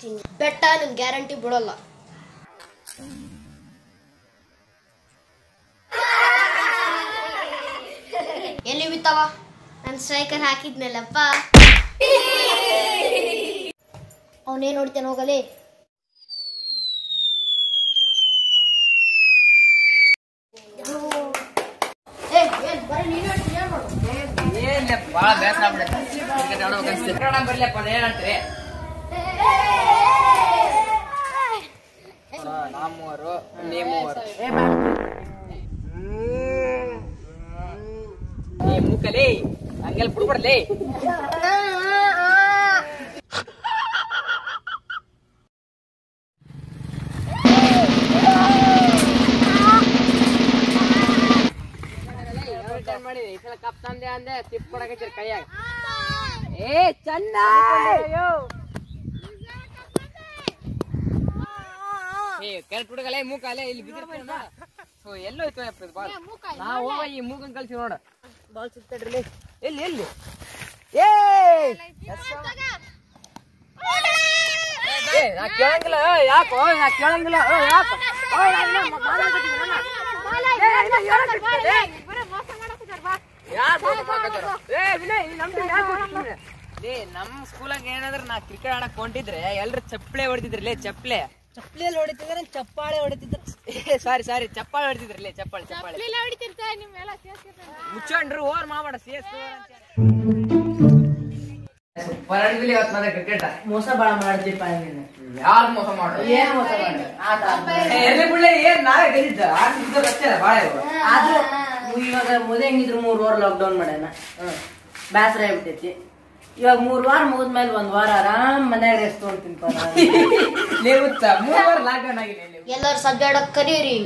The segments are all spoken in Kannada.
ಮಾಡ್ತೀನಿ ಬೆಟ್ಟ ನಿನ್ ಗ್ಯಾರಂಟಿ ಬಿಡಲ್ಲ ಎಲ್ಲಿ ಬಿತ್ತಾವ ನಾನು ಸ್ಟ್ರೈಕರ್ ಹಾಕಿದ್ನಲ್ಲಪ್ಪ ಅವನೇನ್ ನೋಡ್ತೇನೆ ಹೋಗಲೇ ಏ ಏನ್ ಬರೀ ನೀನ್ ಹೇಳ್ತೀನಿ ಏನ್ ಮಾಡು ಏನ್ ಭಾಳ ಬೇಸರ ಆಗ್ಬಿಡತ್ತೆ ಕ್ರಿಕೆಟ್ ಆಡ್ಬೇಕು ಅನ್ಸುತ್ತೆ ಕ್ರಿಕೆಟ್ ಆಡೋಣ ಬರ್ಲಿಯಪ್ಪ ಏನ್ ಹೇಳ್ತೀರಿ ನಾ ಮೂವರು ನೀ ಮೂವರು ಏ ಮೂಕಲೇ ಹಂಗೆಲ್ಲ ಬಿಡ್ಬಾರ್ಲೇ ಮಾಡಿ ಈ ಸಲ ಕಪ್ ತಂದೆ ಅಂದೆ ತಿಪ್ ಕೊಡಕತ್ತೀರಿ ಕೈಯಾಗ ಏ ಚಂದ ಏ ಕರೆಕ್ಟ್ ಹುಡುಗಲೇ ಮೂಕಾಲೆ ಇಲ್ಲಿ ಬಿದ್ದಿರ್ತಾನ ಓ ಎಲ್ಲೋ ಐತೋ ಯಪ್ಪ ಇದು ಬಾಲ್ ನಾ ಹೋಗ ಈ ಮೂಗನ್ ಕಲ್ಸಿ ನೋಡ ಬಾಲ್ ಸುತ್ತಡ್ರಿ ಎಲ್ಲಿ ಎಲ್ಲಿ ಏ ಏ, ನಾ ಕೇಳಂಗಿಲ್ಲ ಏ, ಯಾಕೋ ನಾ ಕೇಳಂಗಿಲ್ಲ ಏ, ಯಾಕೋ ಓ, ನಾ ಇನ್ನ ಮ- ಮಾತಾಡ್ಕತ್ತೀನಿ ನಾನು. ಏ, ಇನ್ನ ಹೇಳಕತ್ತೀನಿ, ಏ. ಯಾರ್ ಮೋಸ ಮಾಡ್ಕತ್ತಾರ? ಏ, ವಿನಯ್, ನೀನ್ ನಮ್ team ಯಾಕ್ ಹೋಗ್ತಿದ್ರಿ? ಲೇ ನಮ್ ಸ್ಕೂಲಾಗ ಏನಾದ್ರ ನಾ ಕ್ರಿಕೆಟ್ ಆಡಕ್ ಹೊಂಟಿದ್ರೆ ಎಲ್ರು ಚಪ್ಪಳೆ ಹೊಡಿತಿದ್ರಲೇ ಚಪ್ಪಲೆ ಚಪ್ಪಲಿಯಲ್ಲಿ ಹೊಡಿತಿದ್ರೆ ಚಪ್ಪಾಳೆ ಹೊಡಿತಿದ್ರೆ ಸಾರಿ ಸಾರಿ ಚಪ್ಪಾಳೆ ಹೊಡಿತಿದ್ರಲೇ ಚಪ್ಪಾಳೆ ಚಪ್ಪಾಳೆ ಮುಚ್ಚಂಡ್ರು ಓವರ್ ಮಾಡಬೇಡ ಸಿ ಎಸ್ ಸೂಪರ್ ಆಡಿದ್ವಿ ಇವತ್ತು ಮಾತ್ರ ಕ್ರಿಕೆಟ್ ಮೋಸ ಬಾಳ ಮಾಡ್ತಿಪ್ಪ ನೀನು ಯಾರು ಮೋಸ ಮಾಡು ಏನ್ ಮೋಸ ಮಾಡಿ ಆಟ ಏ, ಎಲ್ಲಿ ಬಿಡ್ಲೆ ಏನ್ ನಾವೇ ಗೆದ್ದಿದ್ದ ಆಡ್ತಿದ್ದು ಅಷ್ಟೇ ಬಾಳ ಇವು. ಆದ್ರೂ ಇವಾಗ ಮೊದಲ ಹೆಂಗಿದ್ರು ಮೂರ್ ವಾರ ಲಾಕ್ಡೌನ್ ಮಾಡ್ಯಾನ ಬ್ಯಾಸರ ಆಗ್ಬಿಟ್ಟೈತಿ ಇವಾಗ ಮೂರ್ ವಾರ ಮುಗಿದ್ಮೇಲೆ ಒಂದ್ ವಾರ ಆರಾಮ್ ಮನ್ಯಾಗ ರೆಸ್ಟ್ ತೊಗೊಂತೀನಿಪ್ಪ ನಾನು. ಲೇ ಹುಚ್ಚ, ಮೂರ್ ವಾರ ಲಾಕ್ಡೌನ್ ಆಗಿದೆ ಇಲ್ಲಿ. ಎಲ್ಲರೂ ಸದ್ದಾಡಕ್ ಕರೀರಿ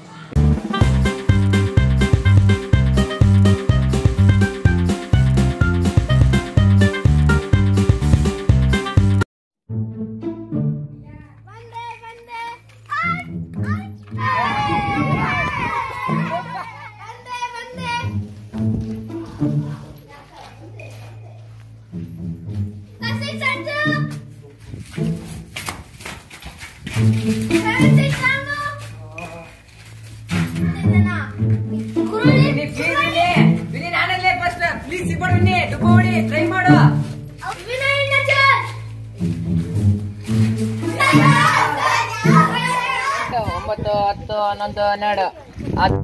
ವಿನಿ, please ವಿನಿ. ವಿನಿ, ನಾನಲ್ಲೇ first. Please ಸಿಗ್ಬೇಡ ವಿನಿ. ಡುಬ್ಬ ಹೊಡಿ, try ಮಾಡು. ಎಂಟು, ಒಂಬತ್ತು ಹತ್ತು ಹನ್ನೊಂದು ಹನ್ನೆರಡು ಹತ್ತು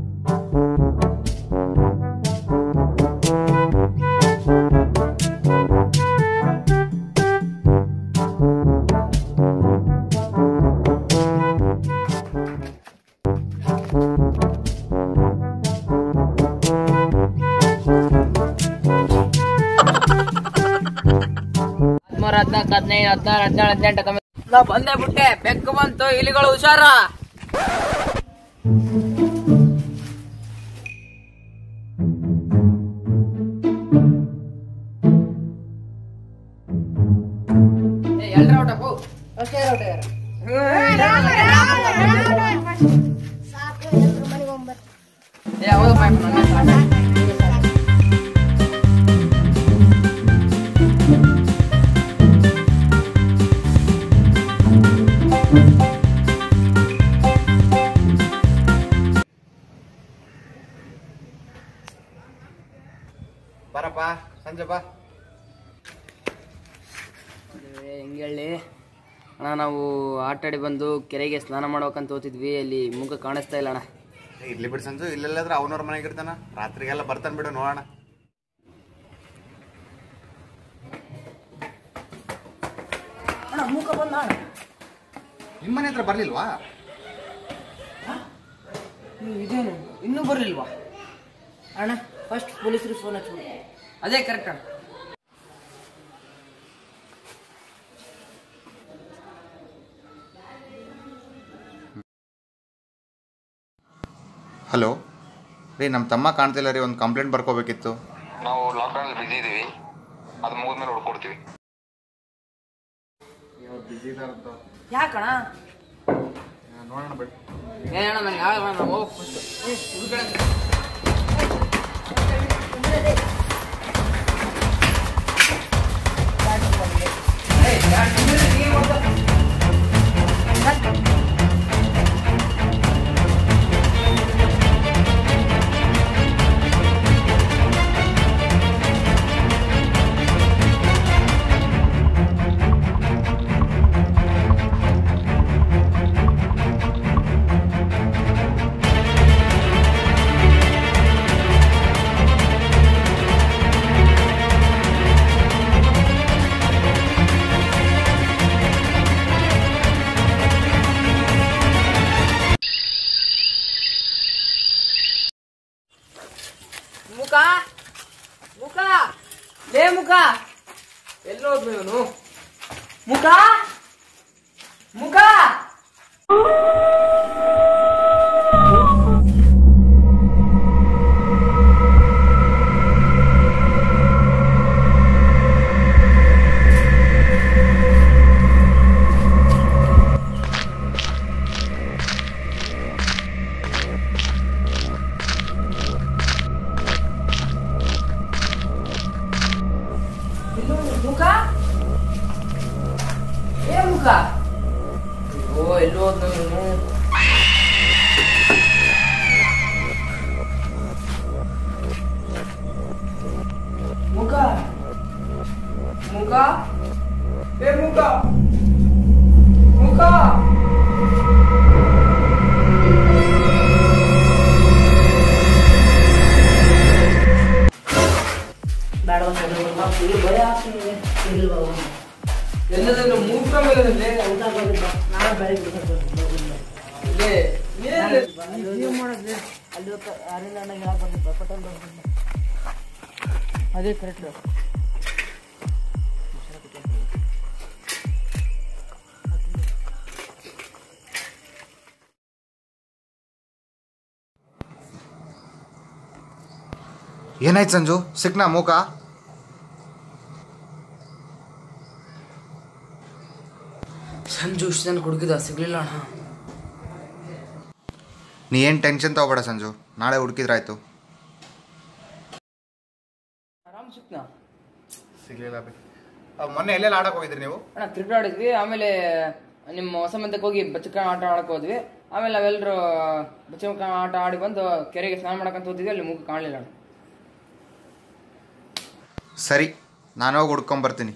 ಹದಿಮೂರು ಹದಿನಾಲ್ಕು ಹದಿನೈದು ಹದಿನಾರು ಹದಿನೇಳು ಹದಿನೆಂಟು ಹತ್ತೊಂಬತ್ತು ನಾ ಬಂದೇ ಬಿಟ್ಟೆ ಬೆಕ್ಕು ಬಂತು ಇಲಿಗಳು ಹುಷಾರ ಎಲ್ರ ಔಟ ಹೋ ಅಷ್ಟೇ ರೋಟ ಯಾರು? ಸಾಕು ಎಲ್ರು ಮನೆಗೆ ಹೋಗ್ಬರ್ರಿ ಏ ಹೌದಪ್ಪ ನನ್ನ ಸಾಕು. ಬರಪ್ಪ ಸಂಜೆ ಬಾ ಹೆಂಗೆ ಹೇಳಿ ಅಣ್ಣ ನಾವು ಆಟಾಡಿ ಬಂದು ಕೆರೆಗೆ ಸ್ನಾನ ಮಾಡ್ಬೇಕಂತ ಹೋಗ್ತಿದ್ವಿ ಅಲ್ಲಿ ಮುಖ ಕಾಣಿಸ್ತಾ ಇಲ್ಲ ಅಣ್ಣ ಏ, ಇರ್ಲಿ ಬಿಡು ಸಂಜು ಇಲ್ಲೆಲ್ಲಾದ್ರೆ ಅವನವ್ರ ಮನೆಗೆ ಇರ್ತಾನ ರಾತ್ರಿಗೆಲ್ಲ ಬರ್ತಾನೆ ಬಿಡು ನೋಡೋಣ ಅಣ್ಣ ಮೂಕ ಬಂದ ಅಣ್ಣ ನಿಮ್ಮ ಮನೆ ಹತ್ರ ಬರ್ಲಿಲ್ವಾ ಹ್ಮ್, ಇದೇನು ಇನ್ನೂ ಬರಲಿಲ್ವಾ ಅಣ್ಣ ಫಸ್ಟ್ ಪೊಲೀಸರಿಗೆ ಫೋನ್ ಹಚ್ಬಿಡು ಅದೇ ಕರೆಕ್ಟ್ ಅಣ್ಣ ಹಲೋ ರೀ ನಮ್ಮ ತಮ್ಮ ಕಾಣ್ತಿಲ್ಲ ರೀ ಒಂದು ಕಂಪ್ಲೇಂಟ್ ಬರ್ಕೋಬೇಕಿತ್ತು ನಾವು ಲಾಕ್ಡೌನ್ ಬಿಸಿ ಇದೀವಿ ಅದು ಮುಗಿದ್ಮೇಲೆ ಹುಡ್ಕೊಡ್ತೀವಿ ಯಾಕಣ್ಣ ನೋಡೋಣ ಬಿಡಿ ಏ ಅಣ್ಣ ನಂಗೆ ಆಗಲ್ಲ ನಾವು ಹೋಗಕ್ ಫಸ್ಟ್ ಮುಖ ಮುಖ ಲೇ ಮುಖ ಎಲ್ಲೋದ್ನು ಇವನು ಮುಖ ಮುಖ ಎಲ್ಲೋ ಮುಖ ಏ ಮುಖ ಓ ಎಲ್ಲೋ ಇವನು ಮುಖ ಮುಖ ಏ ಮುಖ ಮುಖ ಬೇಡ ಫುಲ್ ಭಯ ಆಗ್ತಿದೆ ಇಲ್ವಾ ಎಲ್ಲದನ್ನು ಮೂತ್ರ ಮೇಲೆ ಊಟ ಮಾಡಿದ್ದ ನಾಳೆ ಬೆಳಿಗ್ಗೆ ಲೇ ಏನ್ ಮಾಡೋದ್ಲಿ ಅಲ್ಲಿ ಹೋಗ್ತಾ ಅರವಿಂದ ಅಣ್ಣ ಹೇಳಕ್ ಬಂದಿದ್ದ ಪಟೇಲ್ ಅದೇ ಕರೆಕ್ಟ್ ಏನಾಯ್ತು ಸಂಜು ಸಿಕ್ನಾ ಮೂಕ ಸಂಜು ಇಷ್ಟು ಜನ ಹುಡುಗಿದ ಸಿಗ್ಲಿಲ್ಲ ಅಣ್ಣ ನೀ ಏನು ಟೆನ್ಷನ್ ತಗೋಬೇಡ ಸಂಜು ನಾಳೆ ಹುಡುಕಿದ್ರಾಯ್ತು ಆರಾಮ್ ಸಿಕ್ನಾ ಸಿಗ್ಲಿಲ್ಲ ಮೊನ್ನೆ ಎಲ್ಲೆಲ್ಲ ಆಡಕ್ ಹೋಗಿದ್ರಿ ನೀವು ಅಣ್ಣ ಕ್ರಿಕೆಟ್ ಆಡಿದ್ವಿ ಆಮೇಲೆ ನಿಮ್ಮ ಹೊಸ ಮಂದಕ್ಕೆ ಹೋಗಿ ಬಚ್ಚಕ ಆಟ ಆಡಕ್ ಹೋದ್ವಿ ಆಮೇಲೆ ನಾವೆಲ್ಲರೂ ಬಚ್ಚಕ ಆಟ ಆಡಿ ಬಂದು ಕೆರೆಗೆ ಸ್ನಾನ ಮಾಡಕ್ಕಂತ ಹೋದ್ವಿ ಅಲ್ಲಿ ಮುಖ ಕಾಣಲಿಲ್ಲ ಅಣ್ಣ ಸರಿ ನಾನು ಹೋಗಿ ಹುಡ್ಕೊಂಬರ್ತೀನಿ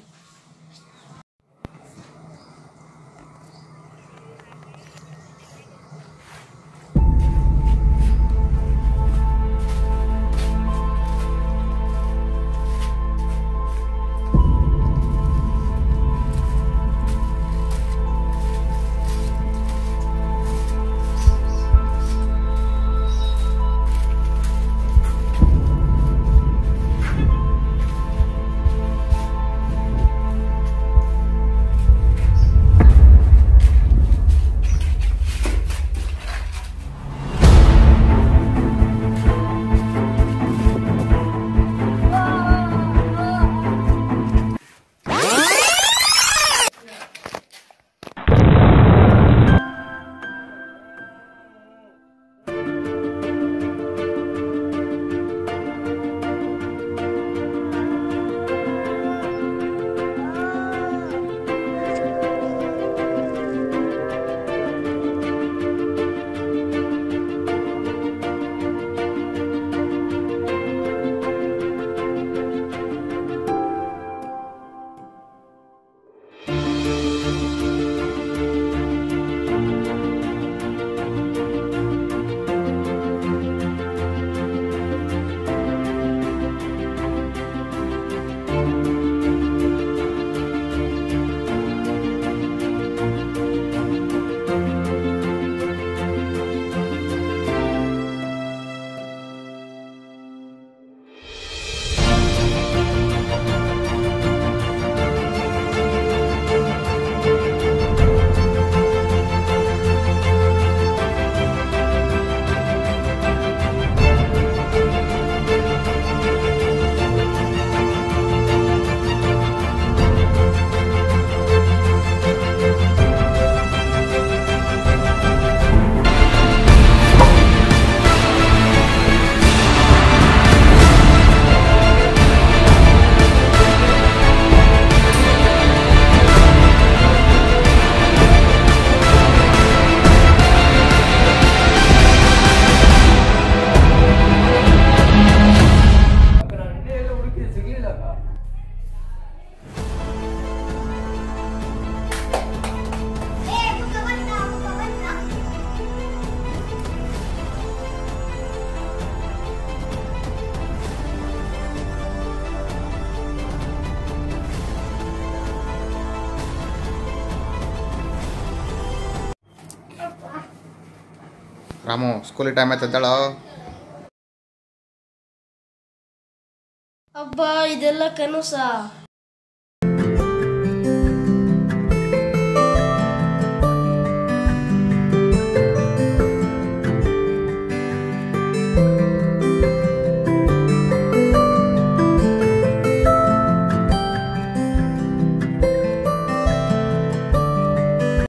ಆ ರಾಮು ಸ್ಕೂಲಿಗೆ ಟೈಮ್ ಆಯ್ತಂತೇಳೋ ಅಬ್ಬಾ ಇದೆಲ್ಲ ಕನಸ